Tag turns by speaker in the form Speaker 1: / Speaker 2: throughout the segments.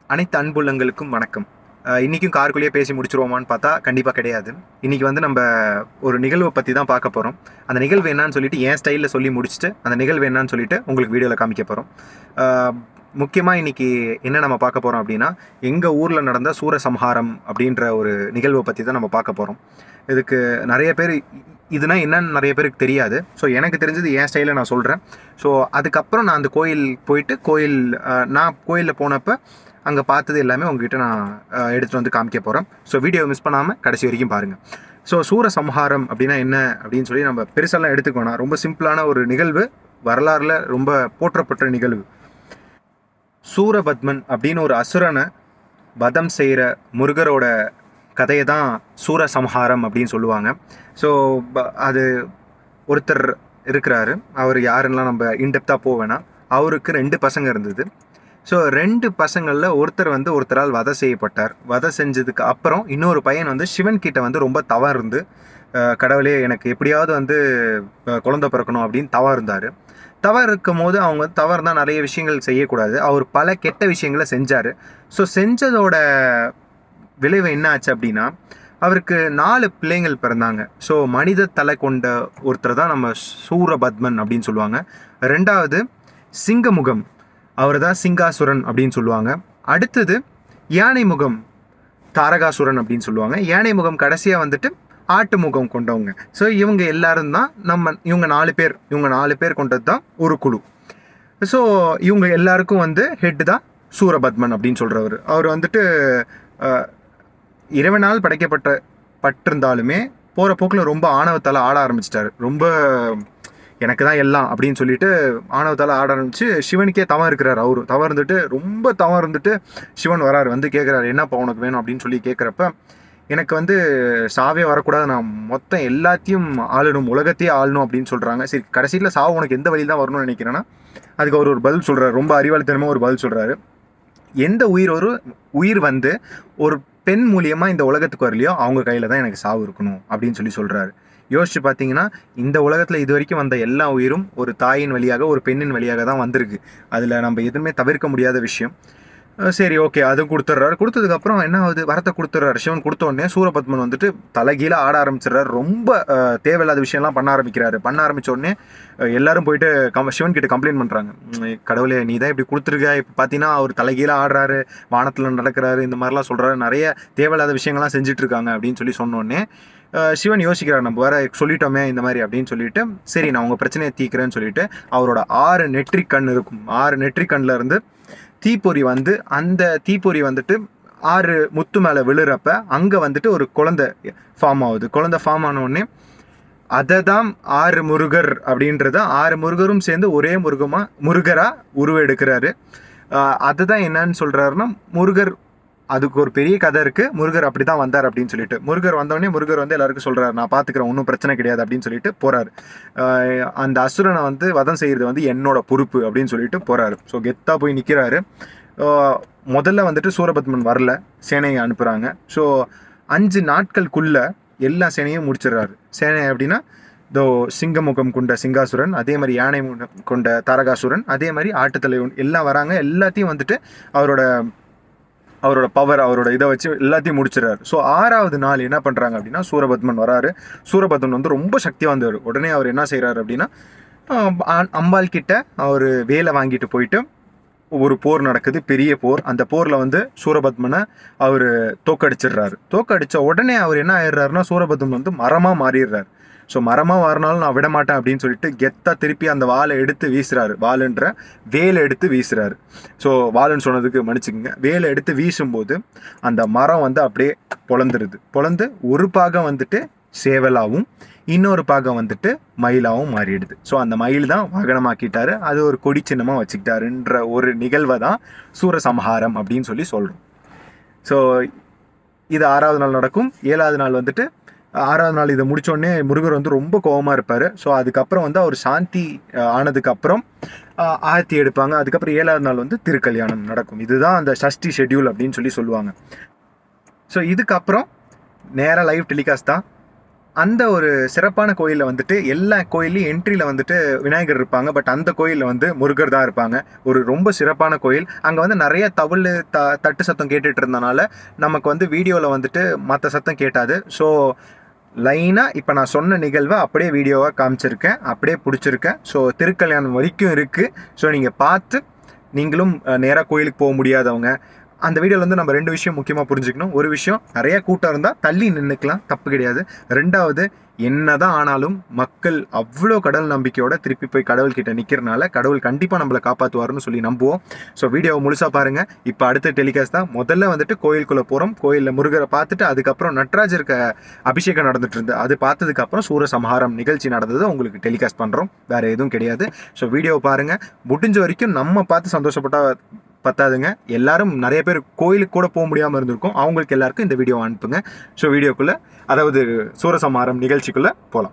Speaker 1: அனைத்து அன்புள்ளங்களுக்கும் வணக்கம் அஹ் இன்னைக்கும் காருக்குள்ளேயே பேசி முடிச்சிருவோமான்னு பார்த்தா கண்டிப்பாக கிடையாது இன்னைக்கு வந்து நம்ம ஒரு நிகழ்வை பற்றி தான் பார்க்க போகிறோம் அந்த நிகழ்வு என்னன்னு சொல்லிட்டு என் ஸ்டைலில் சொல்லி முடிச்சுட்டு அந்த நிகழ்வு என்னன்னு சொல்லிட்டு உங்களுக்கு வீடியோவில் காமிக்க போகிறோம் முக்கியமாக இன்னைக்கு என்ன நம்ம பார்க்க போகிறோம் அப்படின்னா எங்கள் ஊரில் நடந்த சூரசம்ஹாரம் அப்படின்ற ஒரு நிகழ்வை பற்றி தான் நம்ம பார்க்க போகிறோம் இதுக்கு நிறைய பேர் இதுனா என்னன்னு நிறைய பேருக்கு தெரியாது ஸோ எனக்கு தெரிஞ்சது என் ஸ்டைலில் நான் சொல்கிறேன் ஸோ அதுக்கப்புறம் நான் அந்த கோயில் போயிட்டு கோயில் அஹ், நான் கோயிலில் போனப்போ அங்கே பார்த்தது எல்லாமே உங்ககிட்ட நான் அஹ், எடுத்துகிட்டு வந்து காமிக்க போகிறேன் ஸோ வீடியோ மிஸ் பண்ணாமல் கடைசி வரைக்கும் பாருங்கள் ஸோ சூரசம்ஹாரம் அப்படின்னா என்ன அப்படின்னு சொல்லி நம்ம பெருசெல்லாம் எடுத்துக்கோனா ரொம்ப சிம்பிளான ஒரு நிகழ்வு வரலாறுல ரொம்ப போற்றப்பட்ட நிகழ்வு சூரபத்மன் அப்படின்னு ஒரு அசுரனை வதம் செய்கிற முருகரோட கதையை தான் சூரசம்ஹாரம் அப்படின்னு சொல்லுவாங்க ஸோ அது ஒருத்தர் இருக்கிறாரு அவர் யாருன்னெலாம் நம்ம இன்டெப்த்தாக போவேனா அவருக்கு ரெண்டு பசங்க இருந்தது ஸோ ரெண்டு பசங்களில் ஒருத்தர் வந்து ஒருத்தரால் வதை செய்யப்பட்டார் வதை செஞ்சதுக்கு அப்புறம் இன்னொரு பையன் வந்து சிவன் கிட்ட வந்து ரொம்ப தவம் இருந்து அஹ், கடவுளே எனக்கு எப்படியாவது வந்து அஹ், குழந்தை பிறக்கணும் அப்படின்னு தவம் இருந்தார் தவறு இருக்கும் போது அவங்க தவறு தான் நிறைய விஷயங்கள் செய்யக்கூடாது அவர் பல கெட்ட விஷயங்களை செஞ்சார் ஸோ செஞ்சதோட விளைவு என்ன ஆச்சு அப்படின்னா அவருக்கு நாலு பிள்ளைங்கள் பிறந்தாங்க ஸோ மனித தலை கொண்ட ஒருத்தர் தான் நம்ம சூரபத்மன் அப்படின்னு சொல்லுவாங்க ரெண்டாவது சிங்கமுகம் அவர் தான் சிங்காசுரன் அப்படின்னு சொல்லுவாங்க அடுத்தது யானை முகம் தாரகாசுரன் அப்படின்னு சொல்லுவாங்க யானை முகம் கடைசியாக வந்துட்டு ஆட்டு முகம் கொண்டவங்க ஸோ இவங்க எல்லாரும் தான் நம்ம இவங்க நாலு பேர் இவங்க நாலு பேர் கொண்டது தான் ஒரு குழு ஸோ இவங்க எல்லாருக்கும் வந்து ஹெட் தான் சூரபத்மன் அப்படின்னு சொல்கிறவர் அவர் வந்துட்டு அஹ், இறைவனால் படைக்கப்பட்ட பட்டிருந்தாலுமே போகிற போக்கில் ரொம்ப ஆணவத்தால் ஆட ஆரம்பிச்சிட்டாரு ரொம்ப எனக்கு தான் எல்லாம் அப்படின்னு சொல்லிட்டு ஆணவத்தால் ஆட ஆரம்பிச்சு சிவனுக்கே தவம் இருக்கிறார் அவரு தவம் இருந்துட்டு ரொம்ப தவம் இருந்துட்டு சிவன் வராரு வந்து கேட்குறாரு என்னப்பா உனக்கு வேணும் அப்படின்னு சொல்லி கேட்குறப்ப எனக்கு வந்து சாவே வரக்கூடாது நான் மொத்தம் எல்லாத்தையும் ஆளணும் உலகத்தையே ஆளணும் அப்படின்னு சொல்கிறாங்க சரி கடைசியில் சாவு உனக்கு எந்த வழியில் தான் வரணும்னு நினைக்கிறேன்னா அதுக்கு அவர் ஒரு பதில் சொல்கிறார் ரொம்ப அறிவாளித்தனமாக ஒரு பதில் சொல்கிறாரு எந்த உயிர் ஒரு உயிர் வந்து ஒரு பெண் மூலியமாக இந்த உலகத்துக்கு வரலையோ அவங்க கையில் தான் எனக்கு சாவு இருக்கணும் அப்படின்னு சொல்லி சொல்கிறாரு யோசிச்சு பார்த்தீங்கன்னா இந்த உலகத்தில் இது வரைக்கும் வந்த எல்லா உயிரும் ஒரு தாயின் வழியாக ஒரு பெண்ணின் வழியாக தான் வந்திருக்கு அதில் நம்ம எதுவுமே தவிர்க்க முடியாத விஷயம் அஹ் சரி ஓகே அதுவும் கொடுத்துட்றாரு கொடுத்ததுக்கப்புறம் என்ன ஆகுது வரத்தை கொடுத்துட்றாரு சிவன் கொடுத்த உடனே சூரபத்மன் வந்துட்டு தலைகீழ ஆட ஆரம்பிச்சிடுறாரு ரொம்ப அஹ், தேவையில்லாத விஷயம்லாம் பண்ண ஆரம்பிக்கிறாரு பண்ண ஆரம்பிச்ச உடனே அஹ், எல்லாரும் போயிட்டு கம் சிவன் கிட்ட கம்ப்ளைண்ட் பண்ணுறாங்க கடவுளே நீ தான் இப்படி கொடுத்துருக்க இப்போ பார்த்தீங்கன்னா அவர் தலைகீழ ஆடுறாரு வானத்தில் நடக்கிறாரு இந்த மாதிரிலாம் சொல்கிறாரு நிறைய தேவையில்லாத விஷயங்கள்லாம் செஞ்சுட்டு இருக்காங்க அப்படின்னு சொல்லி சொன்ன உடனே அஹ், சிவன் யோசிக்கிறார் நம்ம வேற சொல்லிட்டோமே இந்த மாதிரி அப்படின்னு சொல்லிட்டு சரி நான் உங்கள் பிரச்சனையை தீக்கிறேன்னு சொல்லிட்டு அவரோட ஆறு நெற்றிக் கண் இருக்கும் ஆறு நெற்றிக் கண்ணில் இருந்து தீப்பொறி வந்து அந்த தீப்பொறி வந்துட்டு ஆறு முத்து மேலே விழுறப்ப அங்கே வந்துட்டு ஒரு குழந்தை ஃபார்ம் ஆகுது குழந்தை ஃபார்ம் ஆன உடனே அதை தான் ஆறு முருகர் அப்படின்றத ஆறு முருகரும் சேர்ந்து ஒரே முருகமாக முருகராக உருவெடுக்கிறாரு ஆஹ் அதுதான் என்னன்னு சொல்கிறாருன்னா முருகர் அதுக்கு ஒரு பெரிய கதை இருக்குது முருகர் அப்படி தான் வந்தார் அப்படின்னு சொல்லிட்டு முருகர் வந்தோடனே முருகர் வந்து எல்லாருக்கும் சொல்கிறார் நான் பார்த்துக்கிறேன் ஒன்றும் பிரச்சனை கிடையாது அப்படின்னு சொல்லிட்டு போகிறாரு அந்த அசுரனை வந்து வதம் செய்கிறது வந்து என்னோட பொறுப்பு அப்படின்னு சொல்லிட்டு போகிறாரு ஸோ கெத்தாக போய் நிற்கிறாரு முதல்ல வந்துட்டு சூரபத்மன் வரல சேனையை அனுப்புகிறாங்க ஸோ அஞ்சு நாட்களுக்குள்ள எல்லா சேனையும் முடிச்சிடுறாரு சேனை அப்படின்னா இதோ சிங்கமுகம் கொண்ட சிங்காசுரன் அதே மாதிரி யானை முகம் கொண்ட தாரகாசுரன் அதே மாதிரி ஆட்டுத்தலைவன் எல்லாம் வராங்க எல்லாத்தையும் வந்துட்டு அவரோட அவரோட பவர் அவரோட இதை வச்சு எல்லாத்தையும் முடிச்சிடறாரு ஸோ ஆறாவது நாள் என்ன பண்ணுறாங்க அப்படின்னா சூரபத்மன் வராரு சூரபத்மன் வந்து ரொம்ப சக்தி வந்தவர் உடனே அவர் என்ன செய்கிறாரு அப்படின்னா ஆஹ் அ- அம்பாள் கிட்ட அவர் வேலை வாங்கிட்டு போயிட்டு ஒரு போர் நடக்குது பெரிய போர் அந்த போரில் வந்து சூரபத்மனை அவர் தோக்கடிச்சிடுறாரு தோக்கடிச்ச உடனே அவர் என்ன ஆயிடுறாருன்னா சூரபத்மன் வந்து மரமாக மாறிடுறாரு ஸோ மரமாக மாறினாலும் நான் விட மாட்டேன் அப்படின்னு சொல்லிட்டு கெத்தாக திருப்பி அந்த வாளை எடுத்து வீசுறாரு வாளுன்ற வேலை எடுத்து வீசுறாரு ஸோ வாளுன்னு சொன்னதுக்கு மன்னிச்சுக்கோங்க வேலை எடுத்து வீசும்போது அந்த மரம் வந்து அப்படியே பொழந்துருது பொழந்து ஒரு பாகம் வந்துட்டு சேவலாவும் இன்னொரு பாகம் வந்துட்டு மயிலாவும் மாறிடுது ஸோ அந்த மயில் தான் வாகனமாக்கிட்டாரு அது ஒரு கொடி சின்னமாக வச்சுக்கிட்டாருன்ற ஒரு நிகழ்வை தான் சூரசம்ஹாரம் அப்படின்னு சொல்லி சொல்கிறோம் ஸோ இது ஆறாவது நாள் நடக்கும் ஏழாவது நாள் வந்துட்டு ஆறாவது நாள் இதை முடிச்சோடனே முருகர் வந்து ரொம்ப கோவமாக இருப்பார் ஸோ அதுக்கப்புறம் வந்து அவர் சாந்தி அஹ், ஆனதுக்கப்புறம் அஹ், ஆரத்தி எடுப்பாங்க அதுக்கப்புறம் ஏழாவது நாள் வந்து திருக்கல்யாணம் நடக்கும் இதுதான் அந்த சஷ்டி ஷெட்யூல் அப்படின்னு சொல்லி சொல்லுவாங்க ஸோ இதுக்கப்புறம் நேராக லைவ் டெலிகாஸ்ட் தான் அந்த ஒரு சிறப்பான கோயிலில் வந்துட்டு எல்லா கோயில்லையும் என்ட்ரியில் வந்துட்டு விநாயகர் இருப்பாங்க பட் அந்த கோயிலில் வந்து முருகர் தான் இருப்பாங்க ஒரு ரொம்ப சிறப்பான கோயில் அங்கே வந்து நிறைய தவுள் த தட்டு சத்தம் கேட்டுட்டு இருந்தனால நமக்கு வந்து வீடியோவில் வந்துட்டு மற்ற சத்தம் கேட்டாது ஸோ லைனாக இப்போ நான் சொன்ன நிகழ்வை அப்படியே வீடியோவாக காமிச்சிருக்கேன் அப்படியே பிடிச்சிருக்கேன் ஸோ திருக்கல்யாணம் வரைக்கும் இருக்குது ஸோ நீங்கள் பார்த்து நீங்களும் நேராக கோயிலுக்கு போக முடியாதவங்க அந்த வீடியோவில் வந்து நம்ம ரெண்டு விஷயம் முக்கியமாக புரிஞ்சுக்கணும் ஒரு விஷயம் நிறைய கூட்டம் இருந்தால் தள்ளி நின்றுக்கலாம் தப்பு கிடையாது ரெண்டாவது என்னதான் ஆனாலும் மக்கள் அவ்வளோ கடவுள் நம்பிக்கையோட திருப்பி போய் கடவுள்கிட்ட நிற்கிறனால கடவுள் கண்டிப்பாக நம்மளை காப்பாற்றுவாருன்னு சொல்லி நம்புவோம் ஸோ வீடியோவை முழுசாக பாருங்கள் இப்போ அடுத்த டெலிகாஸ்ட் தான் முதல்ல வந்துட்டு கோயிலுக்குள்ளே போகிறோம் கோயிலில் முருகரை பார்த்துட்டு அதுக்கப்புறம் நட்ராஜருக்கு அபிஷேகம் நடந்துட்டு இருந்து அது பார்த்ததுக்கப்புறம் சூரசம்ஹாரம் நிகழ்ச்சி நடந்தது உங்களுக்கு டெலிகாஸ்ட் பண்ணுறோம் வேறு எதுவும் கிடையாது ஸோ வீடியோவை பாருங்கள் முடிஞ்ச வரைக்கும் நம்ம பார்த்து சந்தோஷப்பட்டா பத்தாதுங்க எல்லாரும் நிறைய பேர் கோயிலுக்கு கூட போக முடியாமல் இருந்திருக்கும் அவங்களுக்கு எல்லாருக்கும் இந்த வீடியோ அனுப்புங்க ஸோ வீடியோக்குள்ளே அதாவது சூரசம்ஹாரம் நிகழ்ச்சிக்குள்ளே போகலாம்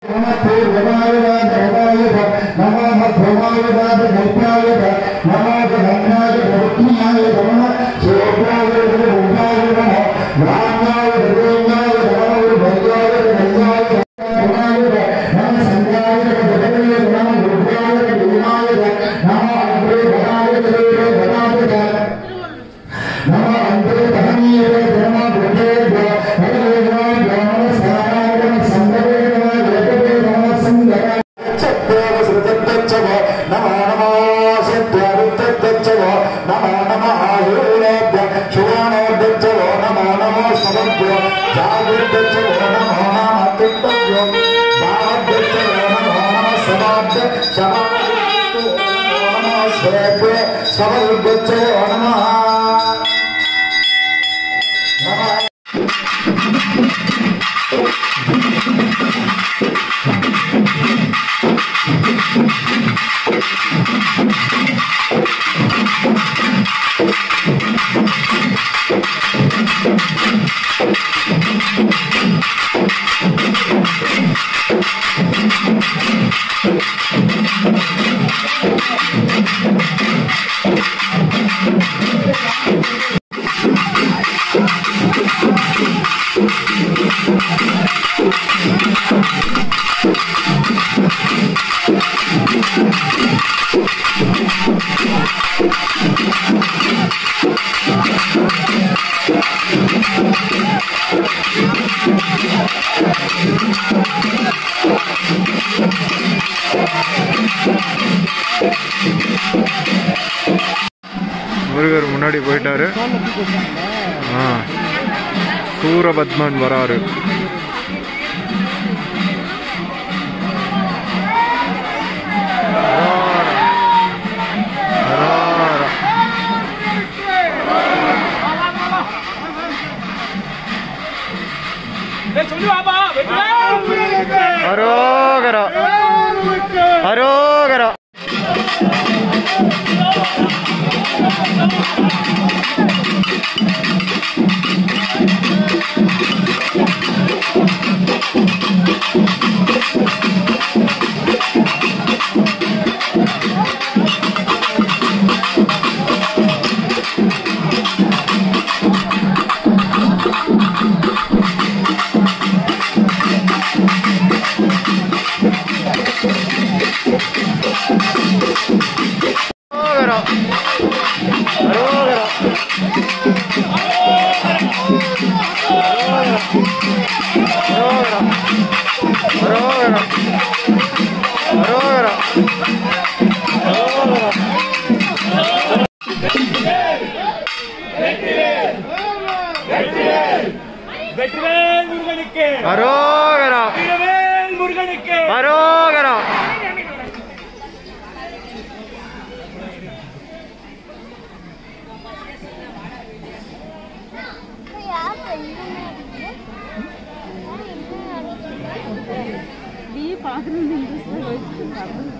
Speaker 1: முருகர் முன்னாடி போயிட்டாரு ஆ சூரபத்மன் வராரு அரோகரா அரோகரா அரோகரா அரோகரா அரோகரா அரோகரா அரோகரா அரோகரா
Speaker 2: வெற்றிவேல் முருகனுக்கு
Speaker 1: அரோகரா
Speaker 2: வீரவேல் முருகனுக்கு
Speaker 1: அரோகரா
Speaker 3: நீ பார்க்கணும் இன்ட்ரெஸ்ட்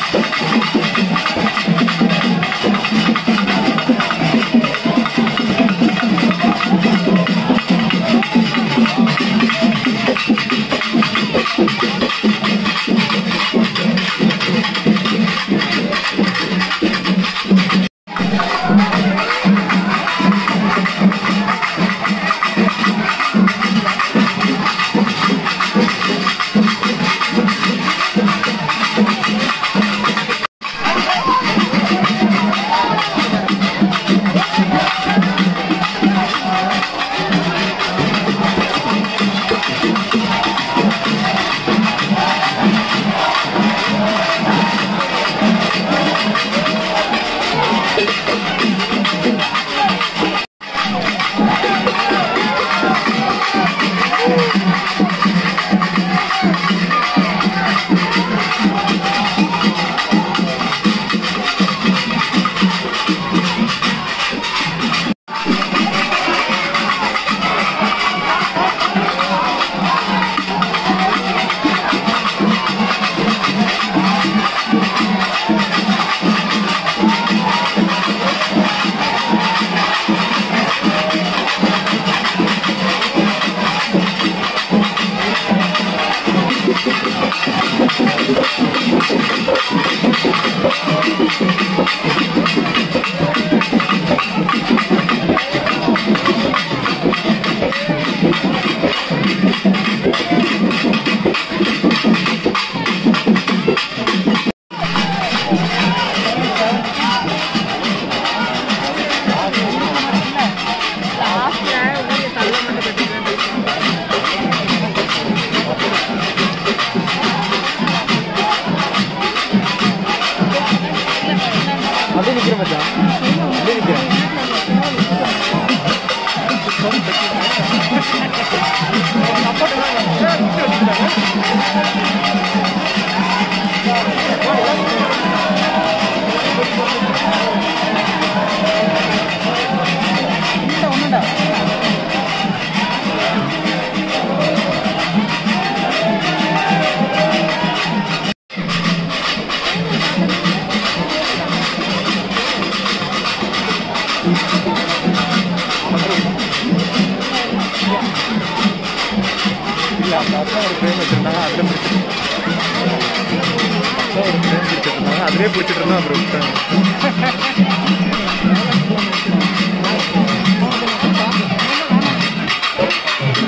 Speaker 1: அப்படியே நிற்கிறேன் மச்சான் அப்படியே நிற்கிறேன் இல்லை அந்த அக்கா ஒரு ஃப்ரேம் வச்சுருந்தாங்க அதில் பிடிச்சிருந்தாங்க அக்கா ஒரு ஃப்ரேம் பிடிச்சிருந்தாங்க அதிலே பிடிச்சிட்டு இருந்தா அப்புறம் விட்டாங்க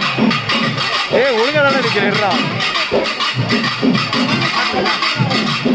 Speaker 1: ஏய் ஒழுங்கா தானே நிற்கிறேன்